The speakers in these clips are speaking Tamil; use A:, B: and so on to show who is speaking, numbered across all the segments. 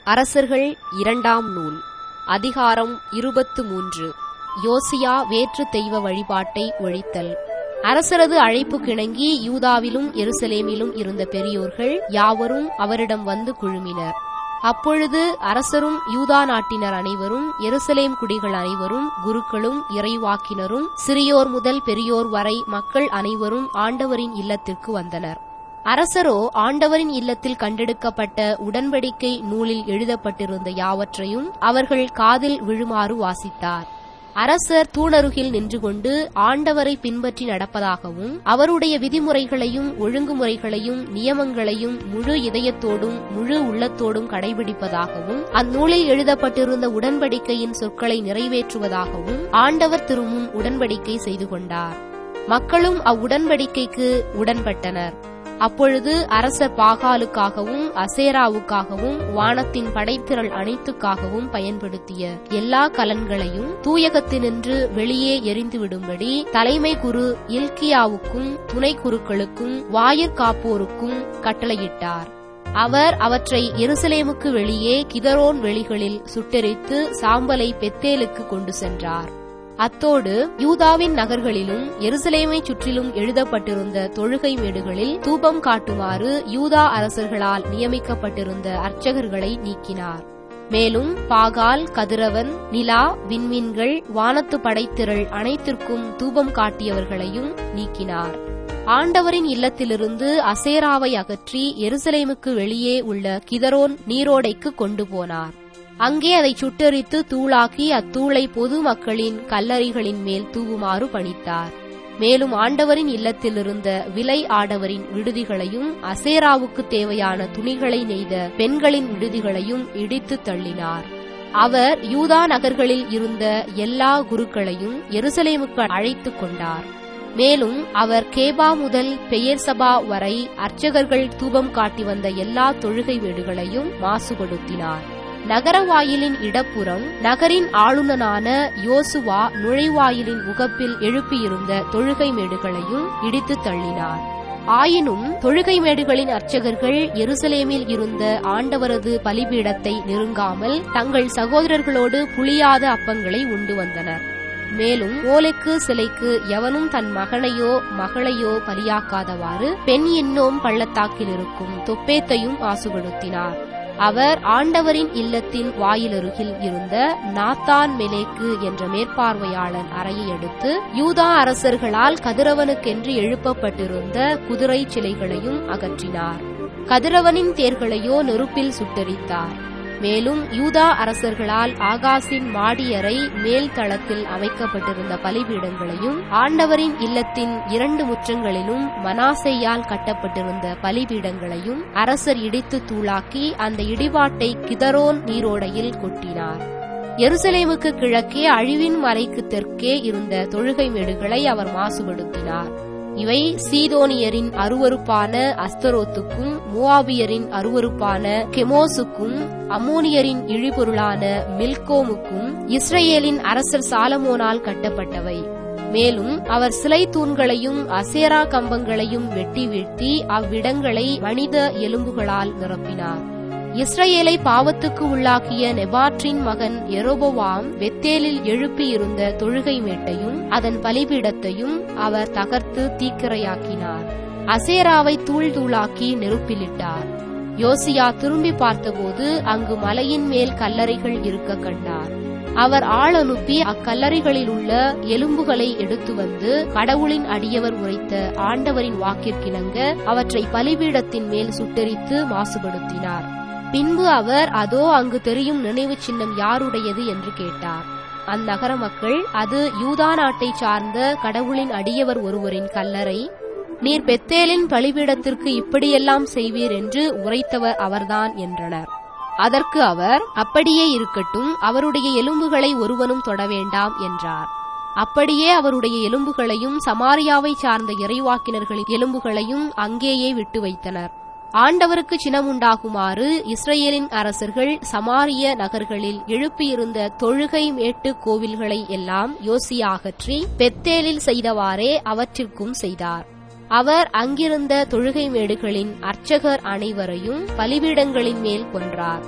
A: அரசர்கள் இரண்டாம் நூல் அதிகாரம் இருபத்து மூன்று யோசியா வேற்று தெய்வ வழிபாட்டை ஒழித்தல் அரசரது அழைப்பு கிணங்கி யூதாவிலும் எருசலேமிலும் இருந்த பெரியோர்கள் யாவரும் அவரிடம் வந்து குழுமினர் அப்பொழுது அரசரும் யூதா நாட்டினர் அனைவரும் எருசலேம் குடிகள் அனைவரும் குருக்களும் இறைவாக்கினரும் சிறியோர் முதல் பெரியோர் வரை மக்கள் அனைவரும் ஆண்டவரின் இல்லத்திற்கு வந்தனர் அரசரோ ஆண்டவரின் இல்லத்தில் கண்டெடுக்கப்பட்ட உடன்படிக்கை நூலில் எழுதப்பட்டிருந்த யாவற்றையும் அவர்கள் காதில் விழுமாறு வாசித்தார் அரசர் தூணருகில் நின்று கொண்டு ஆண்டவரை பின்பற்றி நடப்பதாகவும் அவருடைய விதிமுறைகளையும் ஒழுங்குமுறைகளையும் நியமங்களையும் முழு இதயத்தோடும் முழு உள்ளத்தோடும் கடைபிடிப்பதாகவும் அந்நூலில் எழுதப்பட்டிருந்த உடன்படிக்கையின் சொற்களை நிறைவேற்றுவதாகவும் ஆண்டவர் திருமுன் உடன்படிக்கை செய்து கொண்டார் மக்களும் அவ்வுடன்படிக்கைக்கு உடன்பட்டனர் அப்பொழுது அரசர் பாகாலுக்காகவும் அசேராவுக்காகவும் வானத்தின் படைத்திரள் அனைத்துக்காகவும் பயன்படுத்திய எல்லா கலன்களையும் தூயகத்தினின்று வெளியே எரிந்துவிடும்படி தலைமை குரு இல்கியாவுக்கும் துணை குருக்களுக்கும் வாயிற்காப்போருக்கும் கட்டளையிட்டார் அவர் அவற்றை எருசலேமுக்கு வெளியே கிதரோன் வெளிகளில் சுட்டெரித்து சாம்பலை பெத்தேலுக்கு கொண்டு சென்றார் அத்தோடு யூதாவின் நகர்களிலும் எருசலேமை சுற்றிலும் எழுதப்பட்டிருந்த தொழுகை மேடுகளில் தூபம் காட்டுமாறு யூதா அரசர்களால் நியமிக்கப்பட்டிருந்த அர்ச்சகர்களை நீக்கினார் மேலும் பாகால் கதிரவன் நிலா விண்மீன்கள் வானத்து படைத்திரள் அனைத்திற்கும் தூபம் காட்டியவர்களையும் நீக்கினார் ஆண்டவரின் இல்லத்திலிருந்து அசேராவை அகற்றி எருசலேமுக்கு வெளியே உள்ள கிதரோன் நீரோடைக்கு கொண்டு போனார் அங்கே அதை சுட்டெரித்து தூளாக்கி அத்தூளை பொது மக்களின் கல்லறைகளின் மேல் தூவுமாறு பணித்தார் மேலும் ஆண்டவரின் இல்லத்திலிருந்த விலை ஆடவரின் விடுதிகளையும் அசேராவுக்கு தேவையான துணிகளை நெய்த பெண்களின் விடுதிகளையும் இடித்து தள்ளினார் அவர் யூதா நகர்களில் இருந்த எல்லா குருக்களையும் எருசலேமுக்கு அழைத்துக் கொண்டார் மேலும் அவர் கேபா முதல் பெயர்சபா வரை அர்ச்சகர்கள் தூபம் காட்டி வந்த எல்லா தொழுகை வீடுகளையும் மாசுபடுத்தினார் நகரவாயிலின் இடப்புறம் நகரின் ஆளுநனான யோசுவா நுழைவாயிலின் முகப்பில் எழுப்பியிருந்த தொழுகை மேடுகளையும் இடித்து தள்ளினார் ஆயினும் தொழுகை மேடுகளின் அர்ச்சகர்கள் எருசலேமில் இருந்த ஆண்டவரது பலிபீடத்தை நெருங்காமல் தங்கள் சகோதரர்களோடு புளியாத அப்பங்களை உண்டு வந்தனர் மேலும் ஓலைக்கு சிலைக்கு எவனும் தன் மகனையோ மகளையோ பலியாக்காதவாறு பெண் இன்னோம் பள்ளத்தாக்கில் இருக்கும் தொப்பேத்தையும் மாசுபடுத்தினார் அவர் ஆண்டவரின் இல்லத்தின் வாயிலருகில் இருந்த நாத்தான் மெலேக்கு என்ற மேற்பார்வையாளன் அறையை எடுத்து யூதா அரசர்களால் கதிரவனுக்கென்று எழுப்பப்பட்டிருந்த குதிரை சிலைகளையும் அகற்றினார் கதிரவனின் தேர்களையோ நெருப்பில் சுட்டெரித்தார் மேலும் யூதா அரசர்களால் ஆகாசின் மாடியறை மேல் தளத்தில் அமைக்கப்பட்டிருந்த பலிபீடங்களையும் ஆண்டவரின் இல்லத்தின் இரண்டு முற்றங்களிலும் மனாசையால் கட்டப்பட்டிருந்த பலிபீடங்களையும் அரசர் இடித்து தூளாக்கி அந்த இடிபாட்டை கிதரோன் நீரோடையில் கொட்டினார் எருசலேமுக்கு கிழக்கே அழிவின் மலைக்கு தெற்கே இருந்த தொழுகை மேடுகளை அவர் மாசுபடுத்தினார் இவை சீதோனியரின் அருவறுப்பான அஸ்தரோத்துக்கும் மூவாபியரின் அருவறுப்பான கெமோசுக்கும் அம்மோனியரின் இழிபொருளான மில்கோமுக்கும் இஸ்ரேலின் அரசர் சாலமோனால் கட்டப்பட்டவை மேலும் அவர் சிலை தூண்களையும் அசேரா கம்பங்களையும் வெட்டி வீழ்த்தி அவ்விடங்களை மனித எலும்புகளால் நிரப்பினார் இஸ்ரேலை பாவத்துக்கு உள்ளாக்கிய நெபாற்றின் மகன் எரோபோவாம் வெத்தேலில் எழுப்பியிருந்த தொழுகை மேட்டையும் அதன் பலிபீடத்தையும் அவர் தகர்த்து தீக்கிரையாக்கினார் அசேராவை தூள் தூளாக்கி நெருப்பிலிட்டார் யோசியா திரும்பி பார்த்தபோது அங்கு மலையின் மேல் கல்லறைகள் இருக்க கண்டார் அவர் ஆள் அனுப்பி அக்கல்லறைகளில் உள்ள எலும்புகளை எடுத்து வந்து கடவுளின் அடியவர் உரைத்த ஆண்டவரின் வாக்கிற்கிணங்க அவற்றை பலிபீடத்தின் மேல் சுட்டெரித்து மாசுபடுத்தினார் பின்பு அவர் அதோ அங்கு தெரியும் நினைவு சின்னம் யாருடையது என்று கேட்டார் அந்நகர மக்கள் அது யூதா நாட்டை சார்ந்த கடவுளின் அடியவர் ஒருவரின் கல்லறை நீர் பெத்தேலின் பலிபீடத்திற்கு இப்படியெல்லாம் செய்வீர் என்று உரைத்தவர் அவர்தான் என்றனர் அதற்கு அவர் அப்படியே இருக்கட்டும் அவருடைய எலும்புகளை ஒருவனும் தொட வேண்டாம் என்றார் அப்படியே அவருடைய எலும்புகளையும் சமாரியாவை சார்ந்த இறைவாக்கினர்களின் எலும்புகளையும் அங்கேயே விட்டு வைத்தனர் ஆண்டவருக்கு சினமுண்டாகுமாறு இஸ்ரேலின் அரசர்கள் சமாரிய நகர்களில் எழுப்பியிருந்த தொழுகை மேட்டு கோவில்களை எல்லாம் யோசியா அகற்றி பெத்தேலில் செய்தவாறே அவற்றிற்கும் செய்தார் அவர் அங்கிருந்த தொழுகை மேடுகளின் அர்ச்சகர் அனைவரையும் பலிபீடங்களின் மேல் கொன்றார்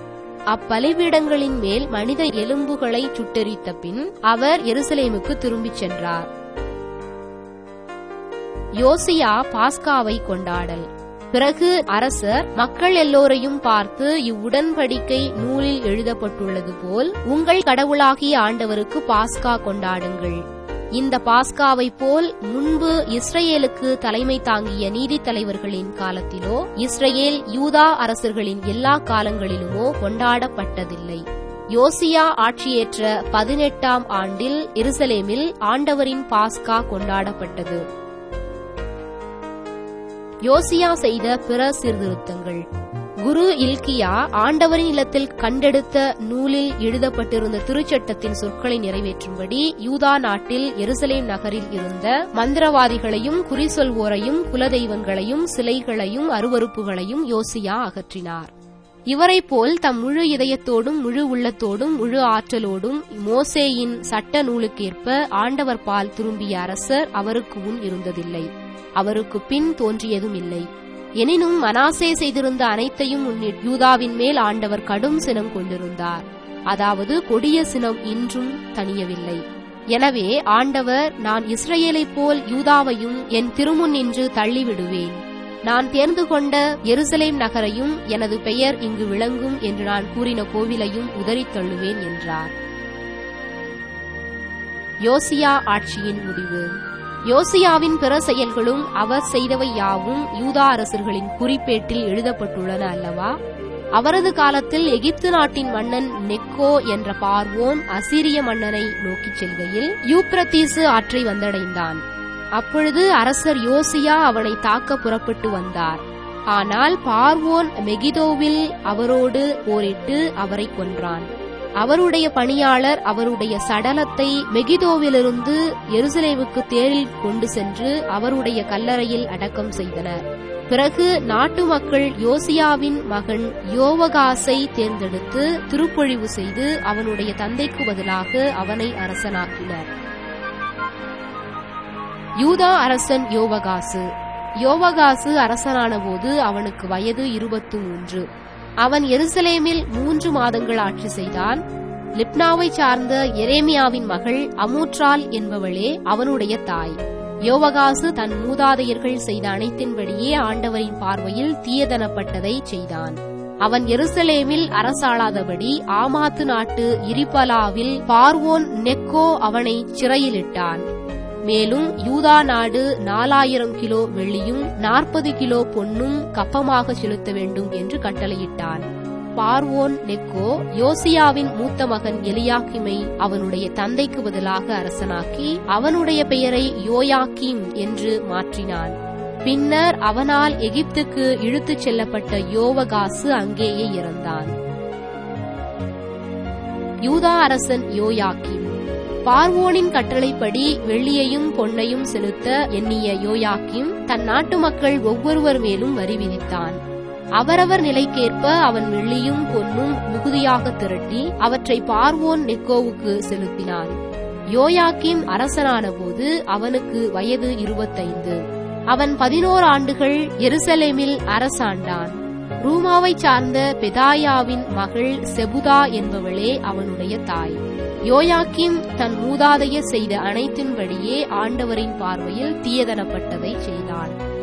A: அப்பலிபீடங்களின் மேல் மனித எலும்புகளை சுட்டெரித்த பின் அவர் எருசலேமுக்கு திரும்பிச் சென்றார் யோசியா பாஸ்காவை கொண்டாடல் பிறகு அரசர் மக்கள் எல்லோரையும் பார்த்து இவ்வுடன்படிக்கை நூலில் எழுதப்பட்டுள்ளது போல் உங்கள் கடவுளாகிய ஆண்டவருக்கு பாஸ்கா கொண்டாடுங்கள் இந்த பாஸ்காவைப் போல் முன்பு இஸ்ரேலுக்கு தலைமை தாங்கிய நீதித் தலைவர்களின் காலத்திலோ இஸ்ரேல் யூதா அரசர்களின் எல்லா காலங்களிலுமோ கொண்டாடப்பட்டதில்லை யோசியா ஆட்சியேற்ற பதினெட்டாம் ஆண்டில் எருசலேமில் ஆண்டவரின் பாஸ்கா கொண்டாடப்பட்டது யோசியா செய்த பிற சீர்திருத்தங்கள் குரு இல்கியா ஆண்டவரின் இல்லத்தில் கண்டெடுத்த நூலில் எழுதப்பட்டிருந்த திருச்சட்டத்தின் சொற்களை நிறைவேற்றும்படி யூதா நாட்டில் எருசலேம் நகரில் இருந்த மந்திரவாதிகளையும் குறி சொல்வோரையும் குலதெய்வங்களையும் சிலைகளையும் அருவறுப்புகளையும் யோசியா அகற்றினார் இவரைப் போல் தம் முழு இதயத்தோடும் முழு உள்ளத்தோடும் முழு ஆற்றலோடும் மோசேயின் சட்ட நூலுக்கேற்ப ஆண்டவர் பால் திரும்பிய அரசர் அவருக்கு முன் இருந்ததில்லை அவருக்கு பின் தோன்றியதும் இல்லை எனினும் மனாசே செய்திருந்த அனைத்தையும் முன்னிட்டு யூதாவின் மேல் ஆண்டவர் கடும் சினம் கொண்டிருந்தார் அதாவது கொடிய சினம் இன்றும் தணியவில்லை எனவே ஆண்டவர் நான் இஸ்ரேலைப் போல் யூதாவையும் என் திருமுன் நின்று தள்ளிவிடுவேன் நான் தேர்ந்து கொண்ட எருசலேம் நகரையும் எனது பெயர் இங்கு விளங்கும் என்று நான் கூறின கோவிலையும் உதறித் தள்ளுவேன் என்றார் யோசியா ஆட்சியின் முடிவு யோசியாவின் பிற செயல்களும் அவர் செய்தவை யாவும் யூதா அரசர்களின் குறிப்பேட்டில் எழுதப்பட்டுள்ளன அல்லவா அவரது காலத்தில் எகிப்து நாட்டின் மன்னன் நெக்கோ என்ற பார்வோன் அசிரிய மன்னனை நோக்கிச் செல்கையில் யூப்ரத்தீசு ஆற்றை வந்தடைந்தான் அப்பொழுது அரசர் யோசியா அவனை தாக்க புறப்பட்டு வந்தார் ஆனால் பார்வோன் மெகிதோவில் அவரோடு போரிட்டு அவரை கொன்றான் அவருடைய பணியாளர் அவருடைய சடலத்தை மெகிதோவிலிருந்து எருசலேமுக்கு தேரில் கொண்டு சென்று அவருடைய கல்லறையில் அடக்கம் செய்தனர் பிறகு நாட்டு மக்கள் யோசியாவின் மகன் யோவகாசை தேர்ந்தெடுத்து திருப்பொழிவு செய்து அவனுடைய தந்தைக்கு பதிலாக அவனை அரசனாக்கினர் யூதா அரசன் யோவகாசு யோவகாசு அரசனான போது அவனுக்கு வயது இருபத்து மூன்று அவன் எருசலேமில் மூன்று மாதங்கள் ஆட்சி செய்தான் லிப்னாவை சார்ந்த எரேமியாவின் மகள் அமூற்றால் என்பவளே அவனுடைய தாய் யோவகாசு தன் மூதாதையர்கள் செய்த அனைத்தின்படியே ஆண்டவரின் பார்வையில் தீயதனப்பட்டதை செய்தான் அவன் எருசலேமில் அரசாளாதபடி ஆமாத்து நாட்டு இரிபலாவில் பார்வோன் நெக்கோ அவனை சிறையிலிட்டான் மேலும் யூதா நாடு நாலாயிரம் கிலோ வெள்ளியும் நாற்பது கிலோ பொன்னும் கப்பமாக செலுத்த வேண்டும் என்று கட்டளையிட்டான் பார்வோன் நெக்கோ யோசியாவின் மூத்த மகன் எலியாக்கிமை அவனுடைய தந்தைக்கு பதிலாக அரசனாக்கி அவனுடைய பெயரை யோயாக்கிம் என்று மாற்றினான் பின்னர் அவனால் எகிப்துக்கு இழுத்துச் செல்லப்பட்ட யோவகாசு அங்கேயே இறந்தான் யூதா அரசன் யோயாக்கிம் பார்வோனின் கட்டளைப்படி வெள்ளியையும் பொன்னையும் செலுத்த எண்ணிய யோயாக்கிம் தன் நாட்டு மக்கள் ஒவ்வொருவர் மேலும் வரி விதித்தான் அவரவர் நிலைக்கேற்ப அவன் வெள்ளியும் பொன்னும் மிகுதியாக திரட்டி அவற்றை பார்வோன் நெக்கோவுக்கு செலுத்தினான் யோயாக்கிம் அரசனான போது அவனுக்கு வயது இருபத்தைந்து அவன் பதினோரு ஆண்டுகள் எருசலேமில் அரசாண்டான் ரூமாவை சார்ந்த பெதாயாவின் மகள் செபுதா என்பவளே அவனுடைய தாய் யோயாக்கிம் தன் மூதாதையர் செய்த அனைத்தின்படியே ஆண்டவரின் பார்வையில் தீயதனப்பட்டதை செய்தான்